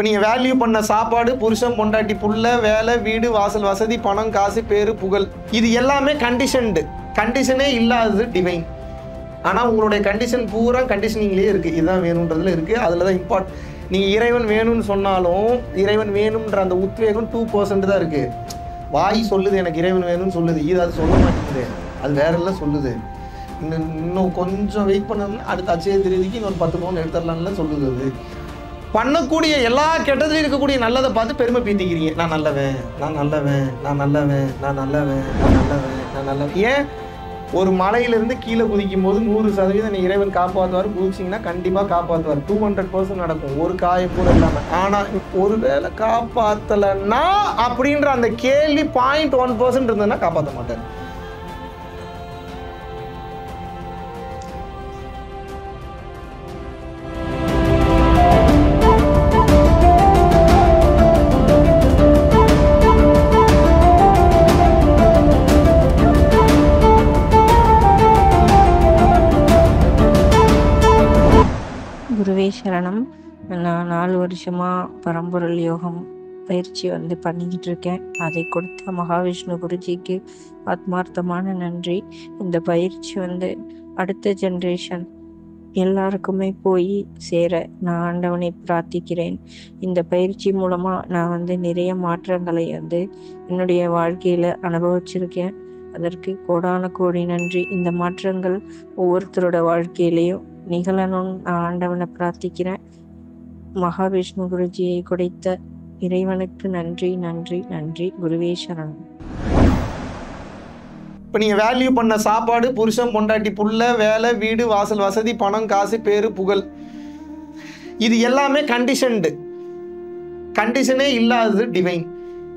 நீங்கள் வேல்யூ பண்ண சாப்பாடு புருஷன் பொண்டாட்டி புள்ள வேலை வீடு வாசல் வசதி பணம் காசு பேரு புகழ் இது எல்லாமே கண்டிஷன்டு கண்டிஷனே இல்லாதது டிவைன் ஆனால் உங்களுடைய கண்டிஷன் பூரா கண்டிஷனிங்லேயே இருக்குது இதுதான் வேணுன்றதுல இருக்குது அதில் தான் இம்பார்ட் நீங்கள் இறைவன் வேணும்னு சொன்னாலும் இறைவன் வேணும்ன்ற அந்த உத்வேகம் டூ பர்சன்ட் தான் இருக்குது வாய் சொல்லுது எனக்கு இறைவன் வேணும்னு சொல்லுது இது அது சொல்ல மாட்டேங்குது அது வேற எல்லாம் சொல்லுது இன்னும் இன்னும் கொஞ்சம் வெயிட் பண்ணணும்னா அடுத்த அச்சய திருதிக்கு இன்னொரு பத்து பவுன் எடுத்துடலாம்ல சொல்லுது அது பண்ணக்கூடிய எல்லா கெட்டதுலையும் இருக்கக்கூடிய நல்லதை பார்த்து பெருமை பீத்திக்கிறீங்க நான் நல்லவன் நான் நல்லவன் நான் நல்லவன் நான் நல்லவன் நான் நல்லவன் நான் நல்லவன் ஏன் ஒரு மலையிலிருந்து கீழே குதிக்கும் போது நூறு சதவீதம் நீ இறைவன் காப்பாற்றுவார் குதிச்சிங்கன்னா கண்டிப்பாக காப்பாற்றுவார் டூ ஹண்ட்ரட் பர்சன்ட் நடக்கும் ஒரு காயம் கூட இல்லாமல் ஆனால் ஒருவேளை காப்பாற்றலைன்னா அப்படின்ற அந்த கேள்வி பாயிண்ட் ஒன் பர்சன்ட் இருந்ததுன்னா காப்பாற்ற மாட்டார் குருவே சரணம் நான் நாலு வருஷமாக பரம்பொருள் யோகம் பயிற்சி வந்து பண்ணிக்கிட்டு இருக்கேன் அதை கொடுத்த மகாவிஷ்ணு குருஜிக்கு ஆத்மார்த்தமான நன்றி இந்த பயிற்சி வந்து அடுத்த ஜென்ரேஷன் எல்லாருக்குமே போய் சேர நான் ஆண்டவனை பிரார்த்திக்கிறேன் இந்த பயிற்சி மூலமாக நான் வந்து நிறைய மாற்றங்களை வந்து என்னுடைய வாழ்க்கையில் அனுபவிச்சிருக்கேன் அதற்கு கோடான கோடி நன்றி இந்த மாற்றங்கள் ஒவ்வொருத்தரோட வாழ்க்கையிலையும் நிகழணும்னு நான் ஆண்டவனை பிரார்த்திக்கிறேன் மகாவிஷ்ணு குருஜியை குடைத்த இறைவனுக்கு நன்றி நன்றி நன்றி குருவே சரணம் இப்போ நீங்கள் வேல்யூ பண்ண சாப்பாடு புருஷன் பொண்டாட்டி புள்ள வேலை வீடு வாசல் வசதி பணம் காசு பேரு புகழ் இது எல்லாமே கண்டிஷன்டு கண்டிஷனே இல்லாதது டிவைன்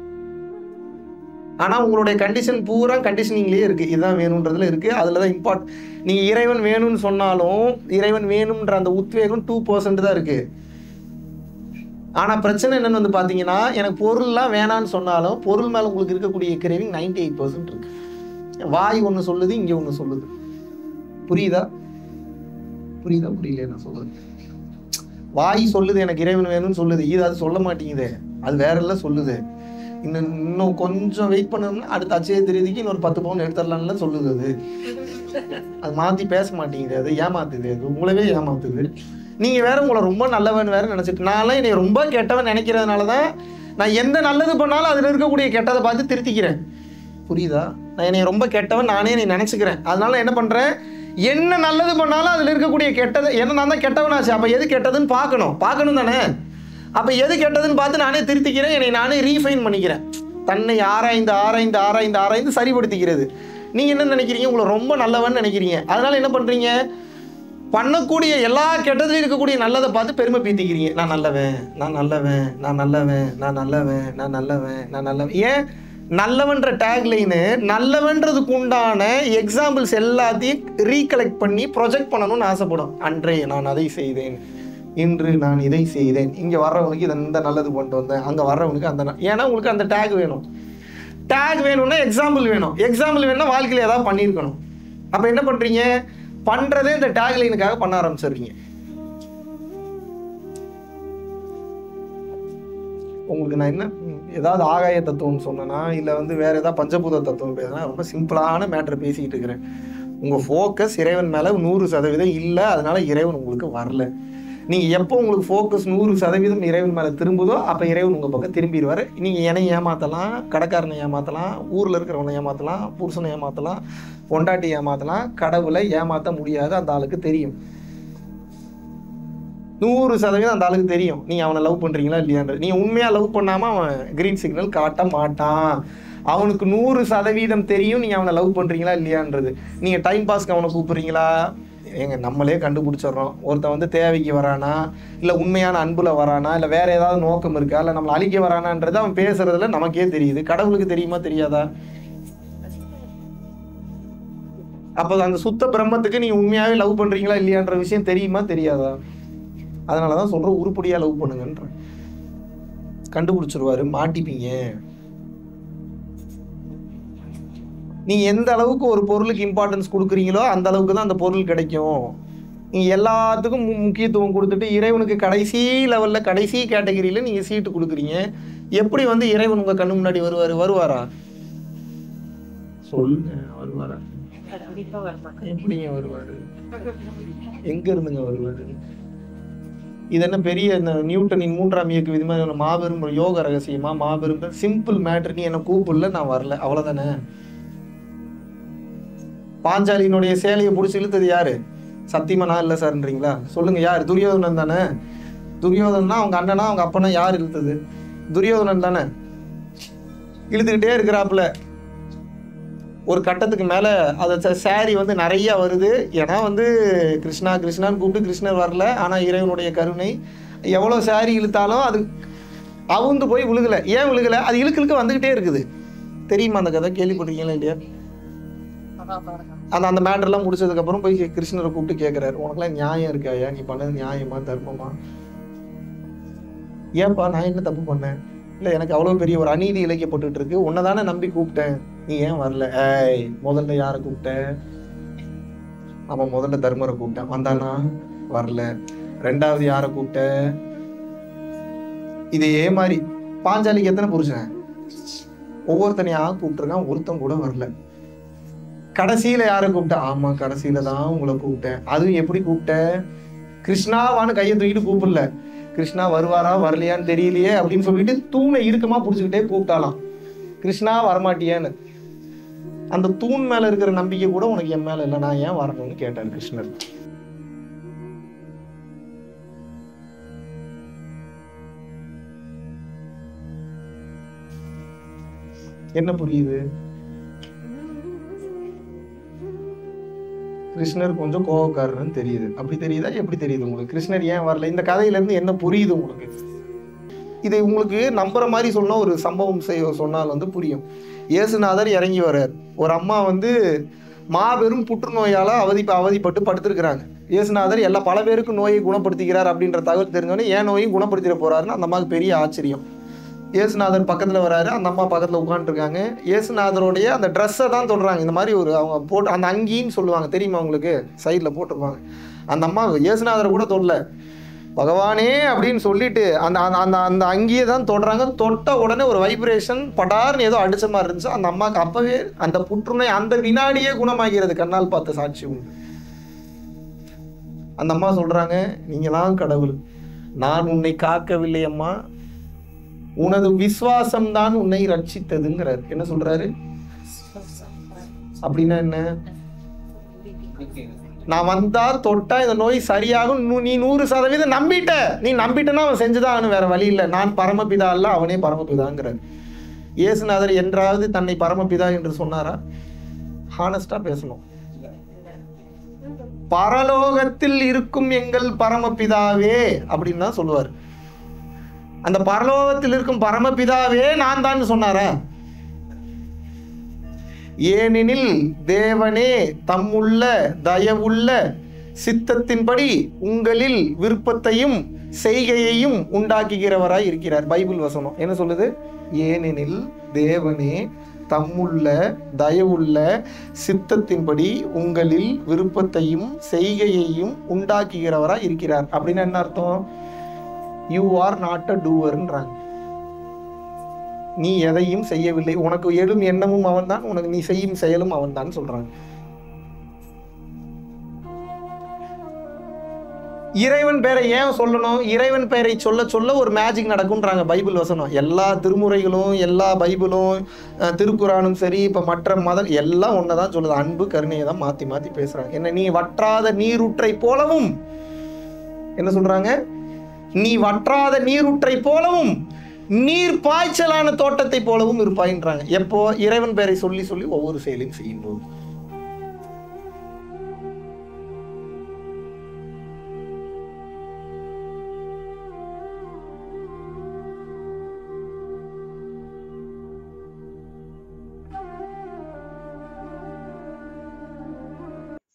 ஆனால் உங்களுடைய கண்டிஷன் பூரா கண்டிஷனிங்லேயே இருக்குது இதுதான் வேணுன்றதுல இருக்குது அதில் தான் இம்பார்ட் நீங்கள் இறைவன் வேணும்னு சொன்னாலும் இறைவன் வேணும்ன்ற அந்த உத்வேகம் டூ பர்சன்ட் தான் இருக்குது ஆனால் பிரச்சனை என்னன்னு வந்து பார்த்தீங்கன்னா எனக்கு பொருள்லாம் வேணான்னு சொன்னாலும் பொருள் மேலே உங்களுக்கு இருக்கக்கூடிய கிரேவிங் நைன்டி எயிட் பர்சன்ட் இருக்கு வாய் ஒன்று சொல்லுது இங்கே ஒன்று சொல்லுது புரியுதா புரியுதா புரியல நான் சொல்லுது வாய் சொல்லுது எனக்கு இறைவன் வேணும்னு சொல்லுது இது அது சொல்ல மாட்டேங்குது அது வேற எல்லாம் சொல்லுது இன்னும் இன்னும் கொஞ்சம் வெயிட் பண்ணணும்னா அடுத்த அச்சய திருதிக்கு இன்னொரு பத்து பவுன் எடுத்துடலாம்ல சொல்லுது அது அது மாற்றி பேச மாட்டேங்குது அது ஏமாத்துது அது உங்களவே ஏமாத்துது நீங்கள் வேற உங்களை ரொம்ப நல்லவன் வேற நினச்சிட்டு நான்லாம் என்னை ரொம்ப கெட்டவன் நினைக்கிறதுனால தான் நான் எந்த நல்லது பண்ணாலும் அதில் இருக்கக்கூடிய கெட்டதை பார்த்து திருத்திக்கிறேன் புரியுதா நான் என்னை ரொம்ப கெட்டவன் நானே என்னை நினச்சிக்கிறேன் அதனால என்ன பண்ணுறேன் என்ன நல்லது பண்ணாலும் அதில் இருக்கக்கூடிய கெட்டது என்ன நான் தான் கெட்டவனாச்சு அப்போ எது கெட்டதுன்னு பார்க்கணும் பார்க்கணும் தானே அப்போ எது கெட்டதுன்னு பார்த்து நானே திருத்திக்கிறேன் என்னை நானே ரீஃபைன் பண்ணிக்கிறேன் தன்னை ஆராய்ந்து ஆராய்ந்து ஆராய்ந்து ஆராய்ந்து சரிப்படுத்திக்கிறது நீங்கள் என்ன நினைக்கிறீங்க உங்களை ரொம்ப நல்லவன் நினைக்கிறீங்க அதனால என்ன பண்ணுறீங்க பண்ணக்கூடிய எல்லா கெட்டதுலையும் இருக்கக்கூடிய நல்லதை பார்த்து பெருமை பீத்திக்கிறீங்க நான் நல்லவன் நான் நல்லவன் நான் நல்லவன் நான் நல்லவன் நான் நல்லவன் நான் நல்லவன் ஏன் நல்லவன்ற டேக்லைனு நல்லவன்றதுக்கு உண்டான எக்ஸாம்பிள்ஸ் எல்லாத்தையும் ரீகலெக்ட் பண்ணி ப்ரொஜெக்ட் பண்ணணும்னு ஆசைப்படும் அன்றே நான் அதை செய்தேன் இன்று நான் இதை செய்தேன் இங்கே வர்றவனுக்கு இதை இந்த நல்லது பண்ணிட்டு வந்தேன் அங்கே வர்றவனுக்கு அந்த ந- ஏன்னா உங்களுக்கு அந்த டேக் வேணும் டேக் வேணும்னா எக்ஸாம்பிள் வேணும் எக்ஸாம்பிள் வேணும்னா வாழ்க்கையில் ஏதாவது பண்ணியிருக்கணும் அப்போ என்ன பண்ணுறீங்க பண்ணுறதே இந்த டேக் லைனுக்காக பண்ண ஆரம்பிச்சிடுறீங்க உங்களுக்கு நான் என்ன ம், ஏதாவது ஆகாய தத்துவம் சொன்னேன்னா இல்லை வந்து வேற ஏதாவது பஞ்சபூத தத்துவம் பேசுனா ரொம்ப சிம்பிளான மேட்டரை பேசிக்கிட்டு இருக்கிறேன் உங்கள் ஃபோக்கஸ் இறைவன் மேலே நூறு சதவீதம் இல்லை அதனால இறைவன் உங்களுக்கு வரல நீங்கள் எப்போ உங்களுக்கு ஃபோக்கஸ் நூறு சதவீதம் இறைவன் மேலே திரும்புதோ அப்போ இறைவன் உங்கள் பக்கம் திரும்பிடுவார் நீங்கள் என்னை ஏமாற்றலாம் கடைக்காரனை ஏமாற்றலாம் ஊரில் இருக்கிறவனை ஏமாற்றலாம் புருஷனை ஏமாற்றலாம் பொண்டாட்டி ஏமாற்றலாம் கடவுளை ஏமாற்ற முடியாது அந்த ஆளுக்கு தெரியும் நூறு சதவீதம் அந்த ஆளுக்கு தெரியும் நீங்கள் அவனை லவ் பண்ணுறீங்களா இல்லையான்றது நீங்கள் உண்மையாக லவ் பண்ணாமல் அவன் க்ரீன் சிக்னல் காட்ட மாட்டான் அவனுக்கு நூறு சதவீதம் தெரியும் நீங்கள் அவனை லவ் பண்ணுறீங்களா இல்லையான்றது நீங்கள் டைம் பாஸ்க்கு அவனை கூப்பிட்றீங்களா ஏங்க நம்மளே கண்டுபிடிச்சிடுறோம் ஒருத்தன் வந்து தேவைக்கு வரானா இல்லை உண்மையான அன்புல வரானா இல்லை வேற ஏதாவது நோக்கம் இருக்கா இல்லை நம்மளை அழிக்க வரானான்றது அவன் பேசுறதுல நமக்கே தெரியுது கடவுளுக்கு தெரியுமா தெரியாதா அப்போ அந்த சுத்த பிரம்மத்துக்கு நீங்கள் உண்மையாகவே லவ் பண்ணுறீங்களா இல்லையான்ற விஷயம் தெரியுமா தெரியாதா அதனால தான் சொல்கிறேன் உருப்படியாக லவ் பண்ணுங்கன்றேன் கண்டுபிடிச்சிருவாரு மாட்டிப்பீங்க நீ எந்த அளவுக்கு ஒரு பொருளுக்கு இம்பார்ட்டன்ஸ் கொடுக்குறீங்களோ அந்த அளவுக்கு தான் அந்த பொருள் கிடைக்கும் நீங்கள் எல்லாத்துக்கும் மு- முக்கியத்துவம் கொடுத்துட்டு இறைவனுக்கு கடைசி லெவலில் கடைசி கேட்டகரியில் நீங்கள் சீட்டு கொடுக்குறீங்க எப்படி வந்து இறைவன் உங்கள் கண்ணு முன்னாடி வருவார் வருவாரா சொல்லுங்க வருவாரா கண்டிப்பா வரமாட்டேன் எப்படிங்க வருவார் எங்க இருந்துங்க வருவார் இது என்ன பெரிய இந்த நியூட்டனின் மூன்றாம் இயக்கு விதி மாதிரி ஒரு மாபெரும் ஒரு யோக ரகசியமா மாபெரும் சிம்பிள் மேட்ரு நீ என்ன கூப்பிடல நான் வரல அவ்வளவுதானே பாஞ்சாலியினுடைய சேலையை பிடிச்சி இழுத்தது யாரு சத்தியமா நான் இல்லை சார்ன்றீங்களா சொல்லுங்க யார் துரியோதனன் தானே துரியோதனா அவங்க அண்ணனா அவங்க அப்பனா யார் இழுத்தது துரியோதனன் தானே இழுத்துக்கிட்டே இருக்கிறாப்புல ஒரு கட்டத்துக்கு மேலே அது சாரி வந்து நிறைய வருது ஏன்னா வந்து கிருஷ்ணா கிருஷ்ணான்னு கூப்பிட்டு கிருஷ்ணர் வரல ஆனால் இறைவனுடைய கருணை எவ்வளோ சாரி இழுத்தாலும் அது அவுந்து போய் விழுகலை ஏன் விழுகலை அது இழுக்கு இழுக்க வந்துக்கிட்டே இருக்குது தெரியுமா அந்த கதை கேள்விப்பட்டிருக்கீங்களா இல்லையா அந்த அந்த மேட்டர்லாம் முடிச்சதுக்கப்புறம் போய் கிருஷ்ணரை கூப்பிட்டு கேட்குறாரு உனக்குலாம் நியாயம் இருக்காயா நீ பண்ணது நியாயமா தர்மமா ஏன்பா நான் என்ன தப்பு பண்ணேன் இல்லை எனக்கு அவ்வளோ பெரிய ஒரு அநீதி இழைக்கப்பட்டுட்டு இருக்கு உன்னை தானே நம்பி கூப்பிட்டேன் நீ ஏன் வரல ஏய் முதல்ல யாரை கூப்பிட்ட அவன் முதல்ல தர்மரை கூப்பிட்டான் வந்தானா வரல ரெண்டாவது யாரை கூப்பிட்ட இதே மாதிரி பாஞ்சாலிக்கு எத்தனை புருஷன் ஒவ்வொருத்தனையா கூப்பிட்டுருக்கான் ஒருத்தன் கூட வரல கடைசியில யாரை கூப்பிட்ட ஆமா கடைசியில தான் உங்களை கூப்பிட்டேன் அதுவும் எப்படி கூப்பிட்ட கிருஷ்ணாவான்னு கையை தூக்கிட்டு கூப்பிடல கிருஷ்ணா வருவாரா வரலையான்னு தெரியலையே அப்படின்னு சொல்லிட்டு தூணை இறுக்கமா பிடிச்சிக்கிட்டே கூப்பிட்டாலாம் கிருஷ்ணா வரமாட்டியான்னு அந்த தூண் மேல இருக்கிற நம்பிக்கை கூட உனக்கு என் மேல இல்லை நான் ஏன் வரணும்னு கேட்டார் கிருஷ்ணர் என்ன புரியுது கிருஷ்ணர் கொஞ்சம் கோவக்காரர்னு தெரியுது அப்படி தெரியுதா எப்படி தெரியுது உங்களுக்கு கிருஷ்ணர் ஏன் வரல இந்த கதையில இருந்து என்ன புரியுது உங்களுக்கு இது உங்களுக்கு நம்புற மாதிரி சொன்னா ஒரு சம்பவம் செய்ய சொன்னால் வந்து புரியும் இயேசுநாதர் இறங்கி வர்றார் ஒரு அம்மா வந்து மாபெரும் புற்றுநோயால அவதி அவதிப்பட்டு படுத்திருக்கிறாங்க இயேசுநாதர் எல்லா பல பேருக்கு நோயை குணப்படுத்திக்கிறார் அப்படின்ற தகவல் தெரிஞ்சோடனே ஏன் நோயும் குணப்படுத்திட போறாருன்னு அந்த அம்மாவுக்கு பெரிய ஆச்சரியம் இயேசுநாதர் பக்கத்தில் வராரு அந்த அம்மா பக்கத்தில் உட்காந்துருக்காங்க இயேசுநாதருடைய அந்த ட்ரெஸ்ஸை தான் தொடுறாங்க இந்த மாதிரி ஒரு அவங்க போட்டு அந்த அங்கின்னு சொல்லுவாங்க தெரியுமா உங்களுக்கு சைடில் போட்டிருப்பாங்க அந்த அம்மா இயேசுநாதரை கூட தொடல பகவானே அப்படின்னு சொல்லிட்டு அந்த அந்த அந்த அந்த அங்கேயே தான் தொடுறாங்க தொட்ட உடனே ஒரு வைப்ரேஷன் படார்னு ஏதோ அடிச்ச மாதிரி இருந்துச்சு அந்த அம்மாவுக்கு அப்பவே அந்த புற்றுநோய் அந்த வினாடியே குணமாகிறது கண்ணால் பார்த்த சாட்சி உண்டு அந்த அம்மா சொல்றாங்க நீங்களாம் கடவுள் நான் உன்னை காக்கவில்லை அம்மா உனது விசுவாசம் தான் உன்னை ரட்சித்ததுங்கிறார் என்ன சொல்றாரு அப்படின்னா என்ன நான் வந்தா தொட்டா இந்த நோய் சரியாகும் நூ- நீ நூறு சதவீதம் நம்பிட்ட நீ நம்பிட்டனா அவன் செஞ்சுதான் ஆகணும் வேற வழி இல்லை நான் பரமபிதா அல்ல அவனே பரமபிதாங்கிறார் இயேசுநாதர் என்றாவது தன்னை பரமபிதா என்று சொன்னாரா ஹானஸ்டா பேசணும் பரலோகத்தில் இருக்கும் எங்கள் பரமபிதாவே அப்படின்னு தான் சொல்லுவார் அந்த பரலோகத்தில் இருக்கும் பரமபிதாவே நான் தான் சொன்னாரா ஏனெனில் தேவனே தம்முள்ள தயவுள்ள சித்தத்தின்படி உங்களில் விருப்பத்தையும் செய்கையையும் உண்டாக்குகிறவராய் இருக்கிறார் பைபிள் வசனம் என்ன சொல்லுது ஏனெனில் தேவனே தம்முள்ள தயவுள்ள சித்தத்தின்படி உங்களில் விருப்பத்தையும் செய்கையையும் உண்டாக்குகிறவராய் இருக்கிறார் அப்படின்னு என்ன அர்த்தம் யூ ஆர் நாட் அ டூவர்ன்றாங்க நீ எதையும் செய்யவில்லை உனக்கு எழும் எண்ணமும் அவன்தான் உனக்கு நீ செய்யும் செயலும் அவன்தான் சொல்றாங்க இறைவன் பெயரை ஏன் சொல்லணும் இறைவன் பெயரை சொல்ல சொல்ல ஒரு மேஜிக் நடக்கும்ன்றாங்க பைபிள் வசனம் எல்லா திருமுறைகளும் எல்லா பைபிளும் அஹ், திருக்குறானும் சரி இப்போ மற்ற மதம் எல்லாம் ஒன்று தான் சொல்லுது அன்பு கருணையை தான் மாற்றி மாற்றி பேசுகிறாங்க என்ன நீ வற்றாத நீரூற்றை போலவும் என்ன சொல்கிறாங்க நீ வற்றாத நீரூற்றை போலவும் நீர் பாய்ச்சலான தோட்டத்தை போலவும் இருப்பாயின்றாங்க எப்போ இறைவன் பெயரை சொல்லி சொல்லி ஒவ்வொரு செயலையும் செய்யும்போது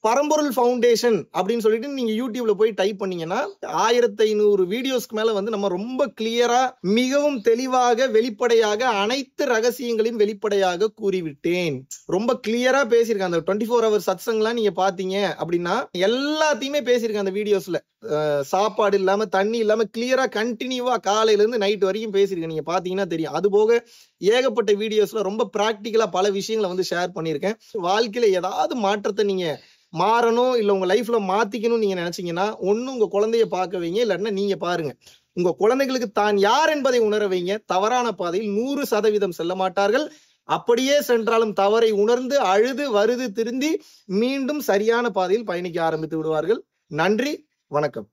பரம்பொருள் ஃபவுண்டேஷன் அப்படின்னு சொல்லிட்டு நீங்க யூடியூப்ல போய் டைப் பண்ணீங்கன்னா ஆயிரத்தி ஐநூறு வீடியோஸ்க்கு மேல வந்து நம்ம ரொம்ப கிளியரா மிகவும் தெளிவாக வெளிப்படையாக அனைத்து ரகசியங்களையும் வெளிப்படையாக கூறிவிட்டேன் ரொம்ப கிளியரா பேசியிருக்கேன் அந்த டுவெண்ட்டி ஃபோர் ஹவர் சத்சங்லாம் நீங்க பாத்தீங்க அப்படின்னா எல்லாத்தையுமே பேசியிருக்கேன் அந்த வீடியோஸ்ல அஹ் சாப்பாடு இல்லாம தண்ணி இல்லாம கிளியரா கண்டினியூவா காலையில இருந்து நைட் வரைக்கும் பேசியிருக்கேன் நீங்க பாத்தீங்கன்னா தெரியும் அது போக ஏகப்பட்ட வீடியோஸ்ல ரொம்ப பிராக்டிக்கலா பல விஷயங்களை வந்து ஷேர் பண்ணியிருக்கேன் வாழ்க்கையில ஏதாவது மாற்றத்தை நீங்க மாறணும் இல்ல உங்க லைஃப்ல மாத்திக்கணும்னு நீங்க நினைச்சீங்கன்னா ஒண்ணு உங்க குழந்தைய பார்க்க வைங்க இல்லாட்டினா நீங்க பாருங்க உங்க குழந்தைகளுக்கு தான் யார் என்பதை உணர வைங்க தவறான பாதையில் நூறு சதவீதம் செல்ல மாட்டார்கள் அப்படியே சென்றாலும் தவறை உணர்ந்து அழுது வருது திருந்தி மீண்டும் சரியான பாதையில் பயணிக்க ஆரம்பித்து விடுவார்கள் நன்றி வணக்கம்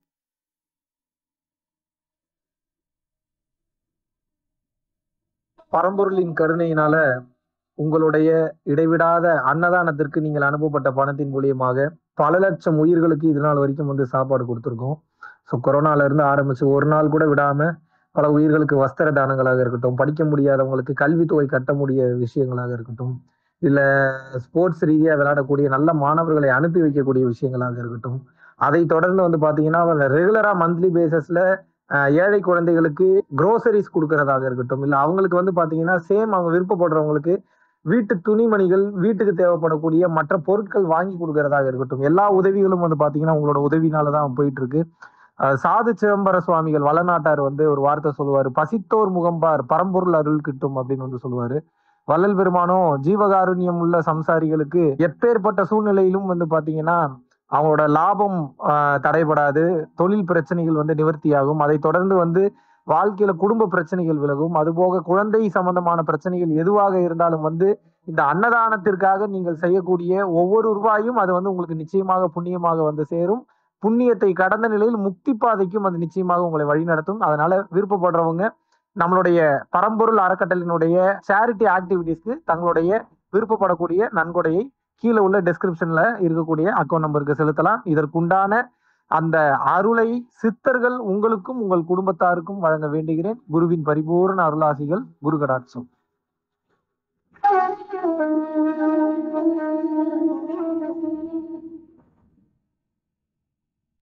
பரம்பொருளின் கருணையினால உங்களுடைய இடைவிடாத அன்னதானத்திற்கு நீங்கள் அனுப்பப்பட்ட பணத்தின் மூலியமாக பல லட்சம் உயிர்களுக்கு இது நாள் வரைக்கும் வந்து சாப்பாடு கொடுத்துருக்கோம் ஸோ கொரோனால இருந்து ஆரம்பிச்சு ஒரு நாள் கூட விடாம பல உயிர்களுக்கு வஸ்திர தானங்களாக இருக்கட்டும் படிக்க முடியாதவங்களுக்கு கல்வித்தொகை கட்ட முடிய விஷயங்களாக இருக்கட்டும் இல்ல ஸ்போர்ட்ஸ் ரீதியா விளையாடக்கூடிய நல்ல மாணவர்களை அனுப்பி வைக்கக்கூடிய விஷயங்களாக இருக்கட்டும் அதை தொடர்ந்து வந்து பாத்தீங்கன்னா ரெகுலரா மந்த்லி பேசிஸ்ல ஏழை குழந்தைகளுக்கு க்ரோசரிஸ் கொடுக்கறதாக இருக்கட்டும் இல்ல அவங்களுக்கு வந்து பாத்தீங்கன்னா சேம் அவங்க விருப்பப்படுறவங்களுக்கு வீட்டு துணிமணிகள் வீட்டுக்கு தேவைப்படக்கூடிய மற்ற பொருட்கள் வாங்கி கொடுக்கறதாக இருக்கட்டும் எல்லா உதவிகளும் வந்து பாத்தீங்கன்னா உங்களோட உதவினால தான் போயிட்டு இருக்கு அஹ் சாது சிதம்பர சுவாமிகள் வளநாட்டார் வந்து ஒரு வார்த்தை சொல்லுவாரு பசித்தோர் முகம்பார் பரம்பொருள் அருள் கிட்டும் அப்படின்னு வந்து சொல்லுவாரு வள்ளல் பெருமானும் ஜீவகாருண்யம் உள்ள சம்சாரிகளுக்கு எப்பேற்பட்ட சூழ்நிலையிலும் வந்து பாத்தீங்கன்னா அவங்களோட லாபம் ஆஹ் தடைபடாது தொழில் பிரச்சனைகள் வந்து நிவர்த்தியாகும் அதை தொடர்ந்து வந்து வாழ்க்கையில குடும்ப பிரச்சனைகள் விலகும் அதுபோக குழந்தை சம்பந்தமான பிரச்சனைகள் எதுவாக இருந்தாலும் வந்து இந்த அன்னதானத்திற்காக நீங்கள் செய்யக்கூடிய ஒவ்வொரு ரூபாயும் அது வந்து உங்களுக்கு நிச்சயமாக புண்ணியமாக வந்து சேரும் புண்ணியத்தை கடந்த நிலையில் முக்தி பாதைக்கும் அது நிச்சயமாக உங்களை வழிநடத்தும் அதனால விருப்பப்படுறவங்க நம்மளுடைய பரம்பொருள் அறக்கட்டளினுடைய சேரிட்டி ஆக்டிவிட்டீஸ்க்கு தங்களுடைய விருப்பப்படக்கூடிய நன்கொடையை கீழே உள்ள டெஸ்கிரிப்ஷன்ல இருக்கக்கூடிய அக்கௌண்ட் நம்பருக்கு செலுத்தலாம் இதற்குண்டான அந்த அருளை சித்தர்கள் உங்களுக்கும் உங்கள் குடும்பத்தாருக்கும் வழங்க வேண்டுகிறேன் குருவின் பரிபூர்ண அருளாசிகள் குரு கடாட்சம்